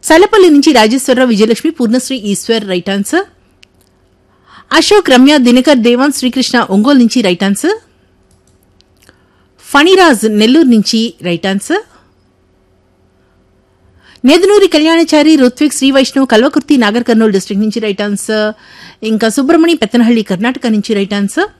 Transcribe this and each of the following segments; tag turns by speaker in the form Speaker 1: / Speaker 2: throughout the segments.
Speaker 1: సలపల్లి నుంచి Rajeswararao Vijayalakshmi Purnasri Eswar right answer Ashok Ramya Dinakar Devan Srikrishna Ongole నుంచి right answer Phaniraj Nellore నుంచి right answer Nedunuri Kalyanachari Ruthvik Sri Vaishnav Kalwakurthy Nagar Kurnool district నుంచి రైట్ ఆన్సర్ ఇంకా సుబ్రమణి పెత్తనహళ్లి కర్ణాటక నుంచి రైట్ ఆన్సర్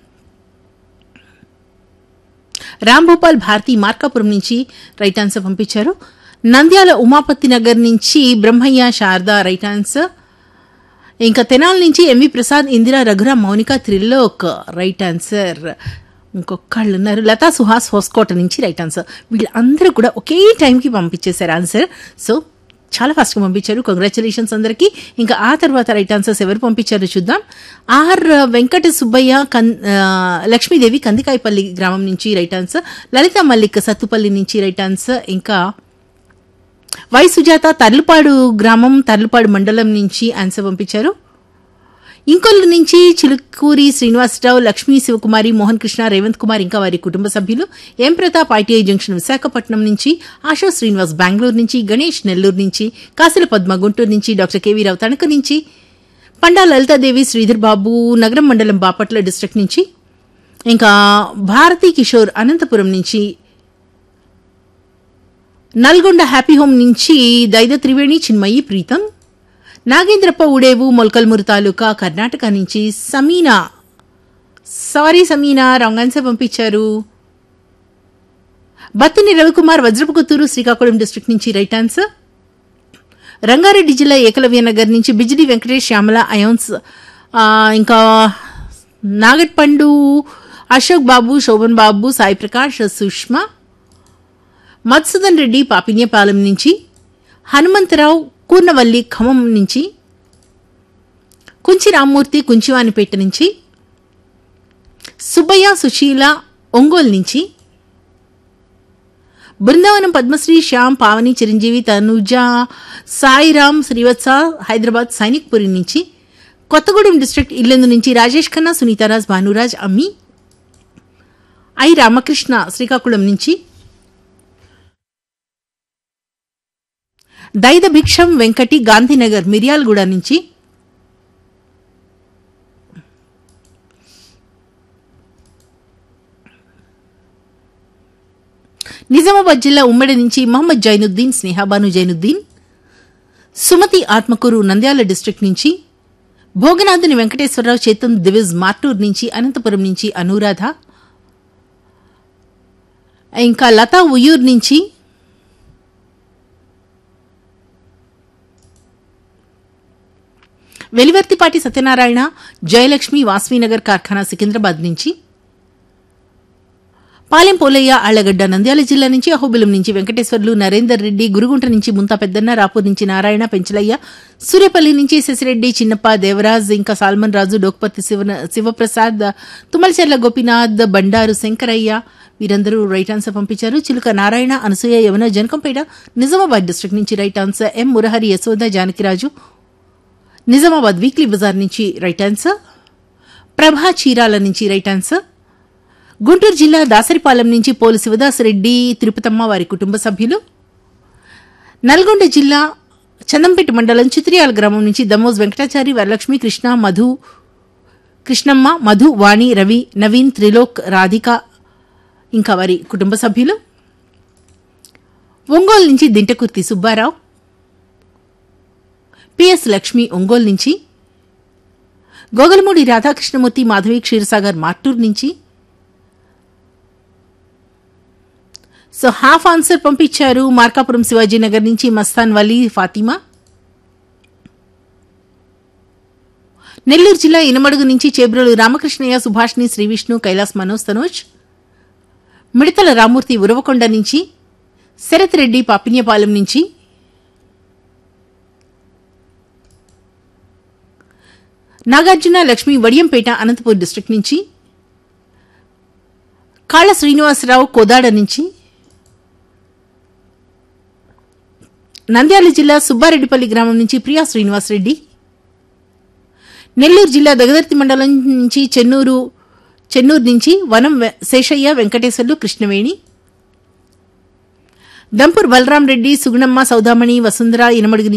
Speaker 1: రామ్ భూపాల్ భారతి మార్కాపురం నుంచి రైట్ ఆన్సర్ పంపించారు నంద్యాల ఉమాపతి నగర్ నుంచి బ్రహ్మయ్య శారద రైట్ ఆన్సర్ ఇంకా తెనాల నుంచి MV Prasad Indira Raghuram Mounika Trilok right answer ఇంకొకళ్ళు ఉన్నారు లతా సుహాస్ హోస్కోట నుంచి రైట్ ఆన్సర్ వీళ్ళందరూ కూడా ఒకే టైంకి పంపించేశారు ఆన్సర్ సో చాలా ఫాస్ట్గా పంపించారు కంగ్రాచులేషన్స్ అందరికీ ఇంకా ఆ తర్వాత రైట్ ఆన్సర్స్ ఎవరు పంపించారో చూద్దాం ఆర్ వెంకట సుబ్బయ్య కన్ ఆ, లక్ష్మీదేవి కందికాయపల్లి గ్రామం నుంచి రైట్ ఆన్సర్ లలిత మల్లిక్ సత్తుపల్లి నుంచి రైట్ ఆన్సర్ ఇంకా వై సుజాత తర్లుపాడు గ్రామం తర్లుపాడు మండలం నుంచి ఆన్సర్ పంపించారు ఇంకొల్లు నుంచి చిలుకూరి శ్రీనివాసరావు లక్ష్మీ శివకుమారి మోహన్ కృష్ణ రేవంత్ కుమార్ ఇంకా వారి కుటుంబ సభ్యులు M Pratap ITI junction Visakhapatnam నుంచి ఆశా శ్రీనివాస్ బెంగళూరు నుంచి గణేష్ నెల్లూరు నుంచి కాసిల పద్మ గుంటూరు నుంచి డాక్టర్ కేవీ రావు తణుక నుంచి పండా లలితాదేవి శ్రీధర్ బాబు నగరం మండలం బాపట్ల డిస్ట్రిక్ట్ నుంచి ఇంకా భారతీ కిషోర్ అనంతపురం నుంచి నల్గొండ హ్యాపీ హోమ్ నుంచి దైద త్రివేణి చిన్మయి ప్రీతం నాగేంద్రప్ప ఉడేవు మొల్కల్మూరు తాలూకా కర్ణాటక నుంచి Samina sorry Samina wrong answer పంపించారు బత్తిని రవికుమార్ వజ్రపుకొత్తూరు శ్రీకాకుళం డిస్ట్రిక్ట్ నుంచి రైట్ ఆన్సర్ రంగారెడ్డి జిల్లా ఏకలవ్య నగర్ నుంచి బిజిడి వెంకటేష్ శ్యామల అయోన్స్ ఆ, ఇంకా నాగట్పండు అశోక్ బాబు శోభన్ బాబు సాయి ప్రకాష్ సుష్మా మధుసూదన్ రెడ్డి పాపిన్యపాలెం నుంచి హనుమంతరావు కూర్నవల్లి ఖమ్మం నుంచి కుంచి రామ్మూర్తి కుంచివానిపేట నుంచి సుబ్బయ్య సుశీల ఒంగోలు నుంచి బృందావనం పద్మశ్రీ శ్యామ్ పావని చిరంజీవి తనుజ సాయిరామ్ శ్రీవత్స హైదరాబాద్ సైనిక్పురి నుంచి కొత్తగూడెం డిస్ట్రిక్ట్ ఇల్లెందు నుంచి రాజేష్ ఖన్నా సునీతారాజ్ భానురాజ్ అమ్మి ఐ రామకృష్ణ శ్రీకాకుళం నుంచి దైద భిక్షం వెంకటి గాంధీనగర్ మిర్యాలగూడ నుంచి నిజామాబాద్ జిల్లా ఉమ్మడి నుంచి మహమ్మద్ జైనుద్దీన్ స్నేహాబాను జైనుద్దీన్ సుమతి ఆత్మకూరు నంద్యాల డిస్ట్రిక్ట్ నుంచి భోగనాథుని వెంకటేశ్వరరావు చేతన్ దివిజ్ మార్టూర్ నుంచి అనంతపురం నుంచి అనురాధ ఇంకా లతా ఉయ్యూర్ నుంచి వెలివర్తిపాటి సత్యనారాయణ జయలక్ష్మి వాస్వీనగర్ కార్ఖానా సికింద్రాబాద్ నుంచి పాలెం పోలయ్య ఆళ్లగడ్డ నంద్యాల జిల్లా నుంచి అహోబిలం నుంచి వెంకటేశ్వర్లు నరేందర్ రెడ్డి గురుగుంట నుంచి ముంతా పెద్దన్న రాపూర్ నుంచి నారాయణ పెంచలయ్య సూర్యపల్లి నుంచి శశిరెడ్డి చిన్నప్ప దేవరాజ్ ఇంకా సాల్మన్ రాజు డోక్పతి శివ శివప్రసాద్ తుమ్మలచెర్ల గోపీనాథ్ బండారు శంకరయ్య వీరందరూ రైట్ ఆన్సర్ పంపించారు చిలుక నారాయణ అనసూయ యమున జనకంపేట నిజామాబాద్ డిస్ట్రిక్ట్ నుంచి right answer M Murahari Yashoda Janakiraju Nizamabad weekly bazaar నుంచి రైట్ ఆన్సర్ ప్రభా చీరాల నుంచి రైట్ ఆన్సర్ గుంటూరు జిల్లా దాసరిపాలెం నుంచి పోలు శివదాసరెడ్డి తిరుపతమ్మ వారి కుటుంబ సభ్యులు నల్గొండ జిల్లా చందంపేట మండలం చిత్రియాల గ్రామం నుంచి దమోజ్ వెంకటాచారి వరలక్ష్మి కృష్ణ మధు కృష్ణమ్మ మధు వాణి రవి నవీన్ త్రిలోక్ రాధిక ఇంకా వారి కుటుంబ సభ్యులు ఒంగోలు నుంచి దింటకుర్తి సుబ్బారావు పిఎస్ లక్ష్మి ఒంగోలు నుంచి గోగలమూడి రాధాకృష్ణమూర్తి మాధవి క్షీరసాగర్ మార్టూర్ నుంచి సో హాఫ్ ఆన్సర్ పంపించారు మార్కాపురం శివాజీనగర్ నుంచి మస్తాన్ వలీ ఫాతిమా నెల్లూరు జిల్లా ఇనమడుగు నుంచి చేబ్రోలు రామకృష్ణయ్య సుభాష్ని శ్రీవిష్ణు కైలాస్ మనోజ్ తనోజ్ మిడతల రామూర్తి ఉరవకొండ నుంచి శరత్ రెడ్డి పాపిన్యపాలెం నుంచి నాగార్జున లక్ష్మి వడియంపేట అనంతపూర్ డిస్ట్రిక్ట్ నుంచి కాళ్ళ శ్రీనివాసరావు కోదాడ నుంచి నంద్యాల జిల్లా సుబ్బారెడ్డిపల్లి గ్రామం నుంచి ప్రియా శ్రీనివాసరెడ్డి నెల్లూరు జిల్లా దగదర్తి మండలం నుంచి చెన్నూరు చెన్నూరు నుంచి వనం వె- శేషయ్య వెంకటేశ్వర్లు కృష్ణవేణి దంపూర్ బలరాం రెడ్డి సుగుణమ్మ సౌదామణి వసుంధర ఇనమడుగు